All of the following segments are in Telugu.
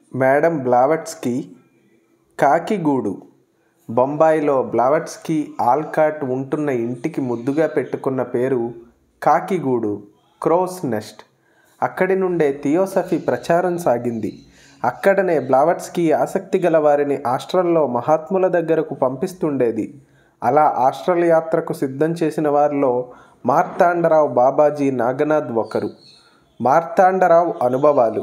మేడం బ్లావట్స్కి కాకిగూడు బొంబాయిలో బ్లావట్స్కి ఆల్కాట్ ఉంటున్న ఇంటికి ముద్దుగా పెట్టుకున్న పేరు కాకిగూడు క్రోస్ నెస్ట్ అక్కడి నుండే థియోసఫీ ప్రచారం సాగింది అక్కడనే బ్లావట్స్కి ఆసక్తి గల వారిని హాస్టల్లో మహాత్ముల దగ్గరకు పంపిస్తుండేది అలా హాస్టల్ యాత్రకు సిద్ధం చేసిన వారిలో మార్తాండరావు బాబాజీ నాగనాథ్ ఒకరు మార్తాండరావు అనుభవాలు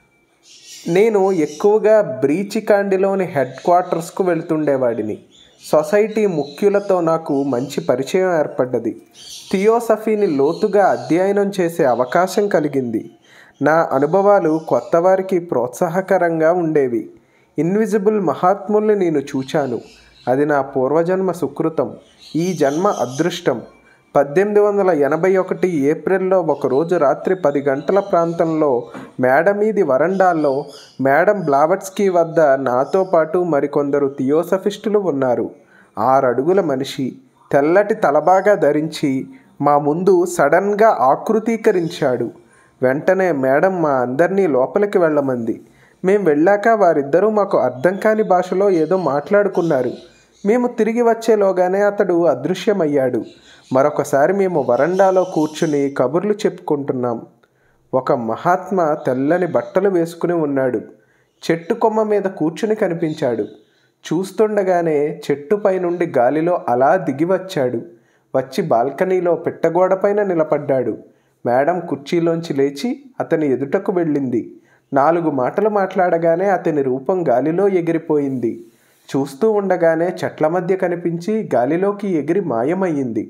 నేను ఎక్కువగా బ్రీచికాండిలోని హెడ్ క్వార్టర్స్కు వెళ్తుండేవాడిని సొసైటీ ముఖ్యులతో నాకు మంచి పరిచయం ఏర్పడ్డది థియోసఫీని లోతుగా అధ్యయనం చేసే అవకాశం కలిగింది నా అనుభవాలు కొత్తవారికి ప్రోత్సాహకరంగా ఉండేవి ఇన్విజిబుల్ మహాత్ముల్ని నేను చూచాను అది నా పూర్వజన్మ సుకృతం ఈ జన్మ అదృష్టం పద్దెనిమిది వందల ఎనభై ఒకటి ఏప్రిల్లో ఒకరోజు రాత్రి పది గంటల ప్రాంతంలో మేడ మీది వరండాల్లో మేడం బ్లావట్స్కీ వద్ద నాతో పాటు మరికొందరు థియోసఫిస్టులు ఉన్నారు ఆరడుగుల మనిషి తెల్లటి తలబాగా ధరించి మా ముందు సడన్గా ఆకృతీకరించాడు వెంటనే మేడం మా అందరినీ లోపలికి వెళ్ళమంది మేం వెళ్ళాక వారిద్దరూ మాకు అర్థం కాని భాషలో ఏదో మాట్లాడుకున్నారు మేము తిరిగి వచ్చేలోగానే అతడు అదృశ్యమయ్యాడు మరొకసారి మేము వరండాలో కూర్చుని కబుర్లు చెప్పుకుంటున్నాం ఒక మహాత్మా తెల్లని బట్టలు వేసుకుని ఉన్నాడు చెట్టు కొమ్మ మీద కూర్చుని కనిపించాడు చూస్తుండగానే చెట్టుపై నుండి గాలిలో అలా దిగి వచ్చాడు వచ్చి బాల్కనీలో పిట్టగోడపైన నిలబడ్డాడు మేడం కుర్చీలోంచి లేచి అతని ఎదుటకు వెళ్ళింది నాలుగు మాటలు మాట్లాడగానే అతని రూపం గాలిలో ఎగిరిపోయింది చూస్తూ ఉండగానే చెట్ల మధ్య కనిపించి గాలిలోకి ఎగిరి మాయమయ్యింది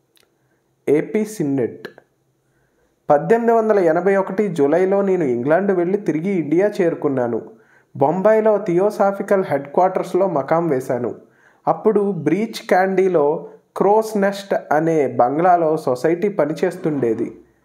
ఏపీ సిన్నెట్ పద్దెనిమిది వందల ఎనభై ఒకటి జూలైలో నేను ఇంగ్లాండ్ వెళ్ళి తిరిగి ఇండియా చేరుకున్నాను బొంబాయిలో థియోసాఫికల్ హెడ్ క్వార్టర్స్లో మకాం వేశాను అప్పుడు బ్రీచ్ క్యాండీలో క్రోస్ నెస్ట్ అనే బంగ్లాలో సొసైటీ పనిచేస్తుండేది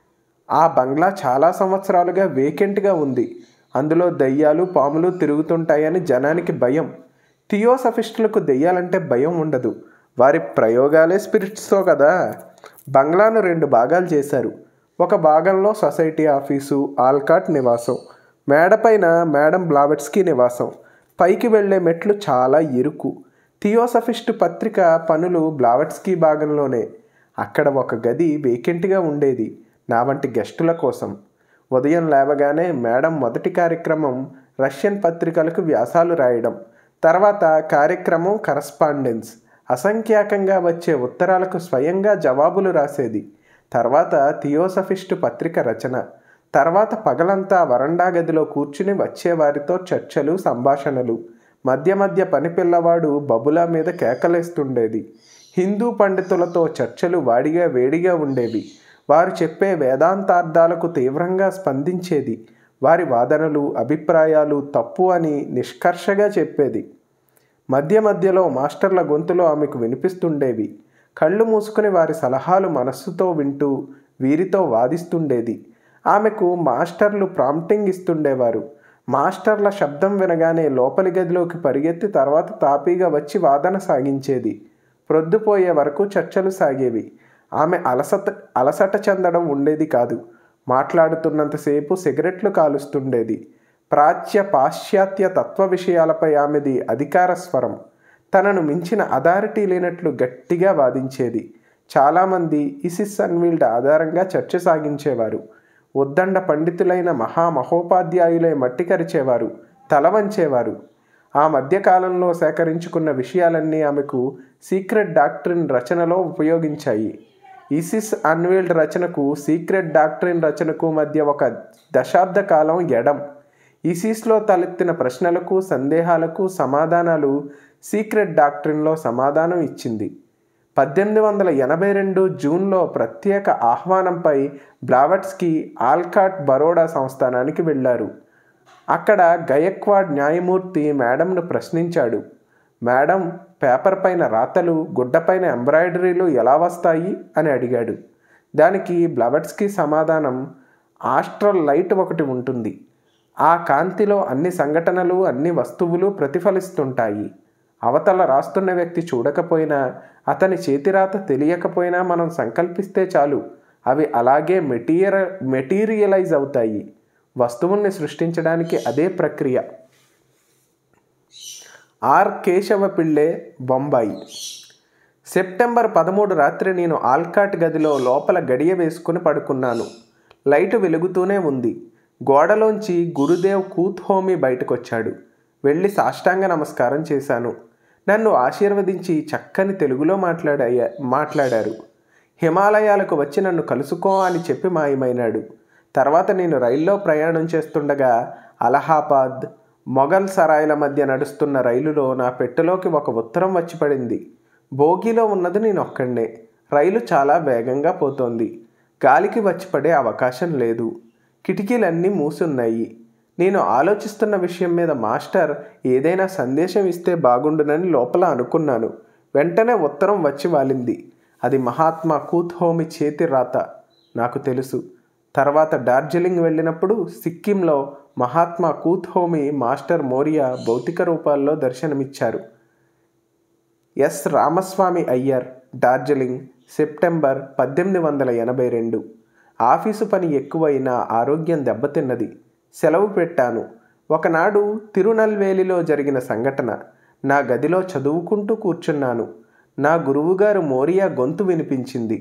ఆ బంగ్లా చాలా సంవత్సరాలుగా వేకెంట్గా ఉంది అందులో దయ్యాలు పాములు తిరుగుతుంటాయని జనానికి భయం థియోసఫిస్టులకు దెయ్యాలంటే భయం ఉండదు వారి ప్రయోగాలే స్పిరిట్స్తో కదా బంగ్లాను రెండు భాగాలు చేశారు ఒక భాగంలో సొసైటీ ఆఫీసు ఆల్కాట్ నివాసం మేడపైన మేడం బ్లావెట్స్కి నివాసం పైకి వెళ్లే మెట్లు చాలా ఇరుకు థియోసఫిస్ట్ పత్రిక పనులు బ్లావెట్స్కి భాగంలోనే అక్కడ ఒక గది వేకెంట్గా ఉండేది నా వంటి గెస్టుల కోసం ఉదయం లేవగానే మేడం మొదటి కార్యక్రమం రష్యన్ పత్రికలకు వ్యాసాలు రాయడం తర్వాత కార్యక్రమం కరస్పాండెన్స్ అసంఖ్యాకంగా వచ్చే ఉత్తరాలకు స్వయంగా జవాబులు రాసేది తర్వాత థియోసఫిస్ట్ పత్రిక రచన తర్వాత పగలంతా వరండా గదిలో కూర్చుని వచ్చేవారితో చర్చలు సంభాషణలు మధ్య మధ్య పని పిల్లవాడు బబులా మీద కేకలేస్తుండేది హిందూ పండితులతో చర్చలు వాడిగా వేడిగా ఉండేవి వారు చెప్పే వేదాంతార్థాలకు తీవ్రంగా స్పందించేది వారి వాదనలు అభిప్రాయాలు తప్పు అని నిష్కర్షగా చెప్పేది మధ్య మధ్యలో మాస్టర్ల గొంతులో ఆమెకు వినిపిస్తుండేవి కళ్ళు మూసుకుని వారి సలహాలు మనస్సుతో వింటూ వీరితో వాదిస్తుండేది ఆమెకు మాస్టర్లు ప్రాంప్టింగ్ ఇస్తుండేవారు మాస్టర్ల శబ్దం వినగానే లోపలి గదిలోకి పరిగెత్తి తర్వాత తాపీగా వచ్చి వాదన సాగించేది ప్రొద్దుపోయే వరకు చర్చలు సాగేవి ఆమె అలసట అలసట చెందడం ఉండేది కాదు మాట్లాడుతున్నంతసేపు సిగరెట్లు కాలుస్తుండేది ప్రాచ్య పాశ్చాత్య తత్వ విషయాలపై ఆమెది అధికార స్వరం తనను మించిన అథారిటీ లేనట్లు గట్టిగా వాదించేది చాలామంది ఇసిస్ అన్వీల్డ్ ఆధారంగా చర్చ సాగించేవారు ఉద్దండ పండితులైన మహామహోపాధ్యాయులే మట్టి కరిచేవారు తల వంచేవారు ఆ మధ్యకాలంలో సేకరించుకున్న విషయాలన్నీ ఆమెకు సీక్రెట్ డాక్ట్రిన్ రచనలో ఉపయోగించాయి ఈసిస్ అన్వీల్డ్ రచనకు సీక్రెట్ డాక్ట్రిన్ రచనకు మధ్య ఒక దశాబ్ద కాలం ఎడం ఈసిస్లో తలెత్తిన ప్రశ్నలకు సందేహాలకు సమాధానాలు సీక్రెట్ డాక్ట్రిన్లో సమాధానం ఇచ్చింది పద్దెనిమిది వందల ఎనభై రెండు జూన్లో ప్రత్యేక ఆహ్వానంపై బ్లావట్స్కి ఆల్కాట్ బరోడా సంస్థానానికి వెళ్ళారు అక్కడ గయక్వాడ్ న్యాయమూర్తి మేడంను ప్రశ్నించాడు మేడం పేపర్ పైన రాతలు గుడ్డపైన ఎంబ్రాయిడరీలు ఎలా వస్తాయి అని అడిగాడు దానికి బ్లవట్స్కి సమాధానం ఆస్ట్రల్ లైట్ ఒకటి ఉంటుంది ఆ కాంతిలో అన్ని సంఘటనలు అన్ని వస్తువులు ప్రతిఫలిస్తుంటాయి అవతల రాస్తున్న వ్యక్తి చూడకపోయినా అతని చేతిరాత తెలియకపోయినా మనం సంకల్పిస్తే చాలు అవి అలాగే మెటీరియల్ మెటీరియలైజ్ అవుతాయి వస్తువుల్ని సృష్టించడానికి అదే ప్రక్రియ ఆర్ కేశవ పిళ్ళే బొంబాయి సెప్టెంబర్ పదమూడు రాత్రి నేను ఆల్కాట్ గదిలో లోపల గడియ వేసుకుని పడుకున్నాను లైటు వెలుగుతూనే ఉంది గోడలోంచి గురుదేవ్ కూత్హోమి బయటకొచ్చాడు వెళ్ళి సాష్టాంగ నమస్కారం చేశాను నన్ను ఆశీర్వదించి చక్కని తెలుగులో మాట్లాడాయ మాట్లాడారు హిమాలయాలకు వచ్చి నన్ను కలుసుకో అని చెప్పి మాయమైనాడు తర్వాత నేను రైల్లో ప్రయాణం చేస్తుండగా అలహాబాద్ మొఘల్ సరాయిల మధ్య నడుస్తున్న రైలులో నా పెట్టెలోకి ఒక ఉత్తరం వచ్చి పడింది బోగిలో ఉన్నది నేను ఒక్కడే రైలు చాలా వేగంగా పోతోంది గాలికి వచ్చి పడే అవకాశం లేదు కిటికీలన్నీ మూసున్నాయి నేను ఆలోచిస్తున్న విషయం మీద మాస్టర్ ఏదైనా సందేశం ఇస్తే బాగుండునని లోపల అనుకున్నాను వెంటనే ఉత్తరం వచ్చి వాలింది అది మహాత్మా కూత్హోమి చేతి రాత నాకు తెలుసు తర్వాత డార్జిలింగ్ వెళ్ళినప్పుడు సిక్కింలో మహాత్మా కూత్హోమి మాస్టర్ మోరియా భౌతిక రూపాల్లో దర్శనమిచ్చారు ఎస్ రామస్వామి అయ్యర్ డార్జిలింగ్ సెప్టెంబర్ పద్దెనిమిది వందల ఎనభై రెండు ఆఫీసు పని ఎక్కువైనా ఆరోగ్యం దెబ్బతిన్నది సెలవు పెట్టాను ఒకనాడు తిరునల్వేలిలో జరిగిన సంఘటన నా గదిలో చదువుకుంటూ కూర్చున్నాను నా గురువుగారు మోరియా గొంతు వినిపించింది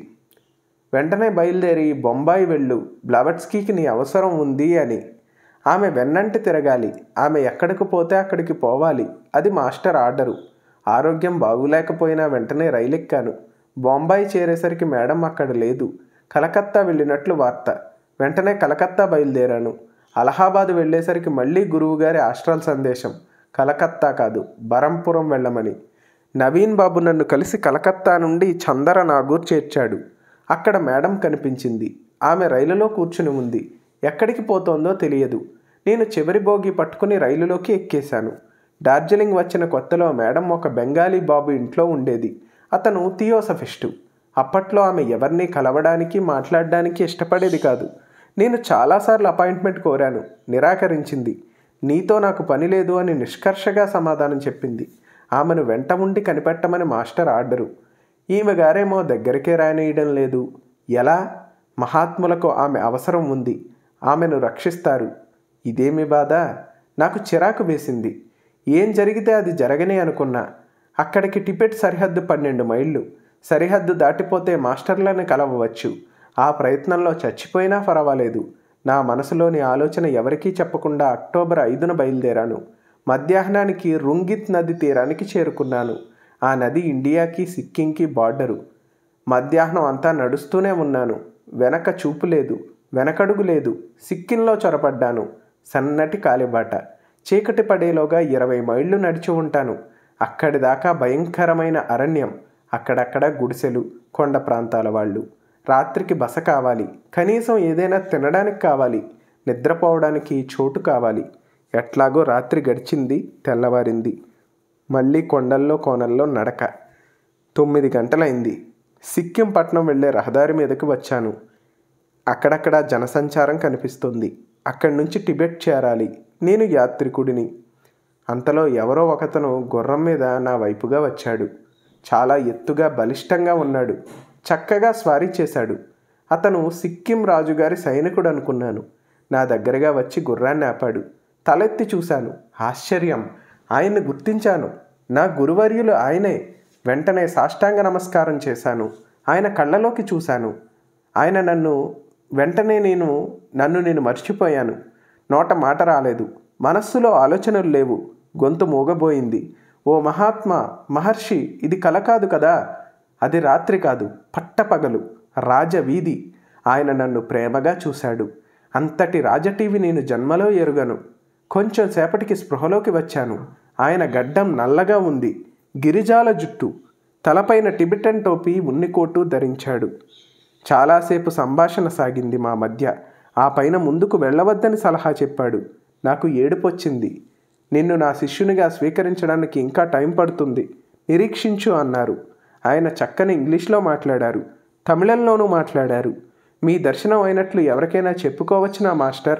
వెంటనే బయలుదేరి బొంబాయి వెళ్ళు బ్లవట్స్కీకి నీ అవసరం ఉంది అని ఆమె వెన్నంటి తిరగాలి ఆమె ఎక్కడికి పోతే అక్కడికి పోవాలి అది మాస్టర్ ఆర్డరు ఆరోగ్యం బాగులేకపోయినా వెంటనే రైలెక్కాను బొంబాయి చేరేసరికి మేడం అక్కడ లేదు కలకత్తా వెళ్ళినట్లు వార్త వెంటనే కలకత్తా బయలుదేరాను అలహాబాద్ వెళ్ళేసరికి మళ్ళీ గురువుగారి ఆస్ట్రల్ సందేశం కలకత్తా కాదు బరంపురం వెళ్ళమని నవీన్ బాబు నన్ను కలిసి కలకత్తా నుండి చందర నాగూర్ చేర్చాడు అక్కడ మేడం కనిపించింది ఆమె రైలులో కూర్చుని ఉంది ఎక్కడికి పోతోందో తెలియదు నేను చివరి బోగి పట్టుకుని రైలులోకి ఎక్కేశాను డార్జిలింగ్ వచ్చిన కొత్తలో మేడం ఒక బెంగాలీ బాబు ఇంట్లో ఉండేది అతను థియోసఫిస్టు అప్పట్లో ఆమె ఎవరిని కలవడానికి మాట్లాడడానికి ఇష్టపడేది కాదు నేను చాలాసార్లు అపాయింట్మెంట్ కోరాను నిరాకరించింది నీతో నాకు పని లేదు అని నిష్కర్షగా సమాధానం చెప్పింది ఆమెను వెంట ఉండి కనిపెట్టమని మాస్టర్ ఆర్డరు ఈమె గారేమో దగ్గరికే రానియడం లేదు ఎలా మహాత్ములకు ఆమె అవసరం ఉంది ఆమెను రక్షిస్తారు ఇదేమి బాధ నాకు చిరాకు వేసింది ఏం జరిగితే అది జరగనే అనుకున్నా అక్కడికి టిబెట్ సరిహద్దు పన్నెండు మైళ్ళు సరిహద్దు దాటిపోతే మాస్టర్లను కలవవచ్చు ఆ ప్రయత్నంలో చచ్చిపోయినా పర్వాలేదు నా మనసులోని ఆలోచన ఎవరికీ చెప్పకుండా అక్టోబర్ ఐదున బయలుదేరాను మధ్యాహ్నానికి రుంగిత్ నది తీరానికి చేరుకున్నాను ఆ నది ఇండియాకి సిక్కింకి బార్డరు మధ్యాహ్నం అంతా నడుస్తూనే ఉన్నాను వెనక చూపు లేదు వెనకడుగు లేదు సిక్కింలో చొరపడ్డాను సన్నటి కాలిబాట చీకటి పడేలోగా ఇరవై మైళ్ళు నడిచి ఉంటాను అక్కడి దాకా భయంకరమైన అరణ్యం అక్కడక్కడ గుడిసెలు కొండ ప్రాంతాల వాళ్ళు రాత్రికి బస కావాలి కనీసం ఏదైనా తినడానికి కావాలి నిద్రపోవడానికి చోటు కావాలి ఎట్లాగో రాత్రి గడిచింది తెల్లవారింది మళ్ళీ కొండల్లో కోనల్లో నడక తొమ్మిది గంటలైంది సిక్కిం పట్నం వెళ్ళే రహదారి మీదకి వచ్చాను అక్కడక్కడ జనసంచారం కనిపిస్తుంది అక్కడి నుంచి టిబెట్ చేరాలి నేను యాత్రికుడిని అంతలో ఎవరో ఒకతను గుర్రం మీద నా వైపుగా వచ్చాడు చాలా ఎత్తుగా బలిష్టంగా ఉన్నాడు చక్కగా స్వారీ చేశాడు అతను సిక్కిం రాజుగారి సైనికుడు అనుకున్నాను నా దగ్గరగా వచ్చి గుర్రాన్ని ఆపాడు తలెత్తి చూశాను ఆశ్చర్యం ఆయన్ని గుర్తించాను నా గురువర్యులు ఆయనే వెంటనే సాష్టాంగ నమస్కారం చేశాను ఆయన కళ్ళలోకి చూశాను ఆయన నన్ను వెంటనే నేను నన్ను నేను మర్చిపోయాను నోట మాట రాలేదు మనస్సులో ఆలోచనలు లేవు గొంతు మూగబోయింది ఓ మహాత్మా మహర్షి ఇది కల కాదు కదా అది రాత్రి కాదు పట్టపగలు రాజవీధి ఆయన నన్ను ప్రేమగా చూశాడు అంతటి రాజటీవి నేను జన్మలో ఎరుగను కొంచెం సేపటికి స్పృహలోకి వచ్చాను ఆయన గడ్డం నల్లగా ఉంది గిరిజాల జుట్టు తలపైన టిబిటన్ టోపీ ఉన్నికోటు ధరించాడు చాలాసేపు సంభాషణ సాగింది మా మధ్య ఆ పైన ముందుకు వెళ్ళవద్దని సలహా చెప్పాడు నాకు ఏడుపొచ్చింది నిన్ను నా శిష్యునిగా స్వీకరించడానికి ఇంకా టైం పడుతుంది నిరీక్షించు అన్నారు ఆయన చక్కని ఇంగ్లీష్లో మాట్లాడారు తమిళంలోనూ మాట్లాడారు మీ దర్శనం అయినట్లు ఎవరికైనా చెప్పుకోవచ్చు నా మాస్టర్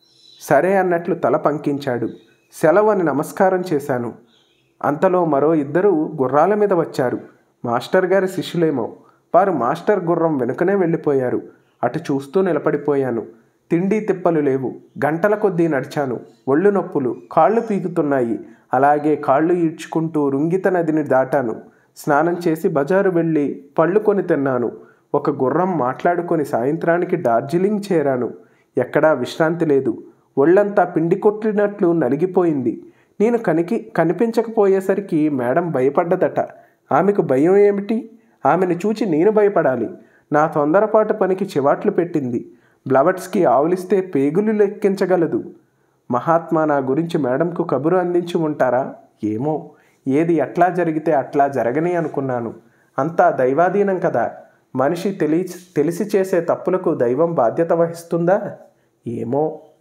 సరే అన్నట్లు తల పంకించాడు సెలవు అని నమస్కారం చేశాను అంతలో మరో ఇద్దరు గుర్రాల మీద వచ్చారు మాస్టర్ గారి శిష్యులేమో వారు మాస్టర్ గుర్రం వెనుకనే వెళ్ళిపోయారు అటు చూస్తూ నిలబడిపోయాను తిండి తిప్పలు లేవు గంటల కొద్దీ నడిచాను ఒళ్ళు నొప్పులు కాళ్ళు పీకుతున్నాయి అలాగే కాళ్ళు ఈడ్చుకుంటూ రుంగిత నదిని దాటాను స్నానం చేసి బజారు వెళ్ళి పళ్ళు కొని తిన్నాను ఒక గుర్రం మాట్లాడుకొని సాయంత్రానికి డార్జిలింగ్ చేరాను ఎక్కడా విశ్రాంతి లేదు ఒళ్ళంతా పిండి కొట్టినట్లు నలిగిపోయింది నేను కనికి కనిపించకపోయేసరికి మేడం భయపడ్డదట ఆమెకు భయం ఏమిటి ఆమెను చూచి నేను భయపడాలి నా తొందరపాటు పనికి చివాట్లు పెట్టింది బ్లవట్స్కి ఆవులిస్తే పేగులు లెక్కించగలదు మహాత్మా నా గురించి మేడంకు కబురు అందించి ఉంటారా ఏమో ఏది ఎట్లా జరిగితే అట్లా జరగని అనుకున్నాను అంతా దైవాధీనం కదా మనిషి తెలి తెలిసి చేసే తప్పులకు దైవం బాధ్యత వహిస్తుందా ఏమో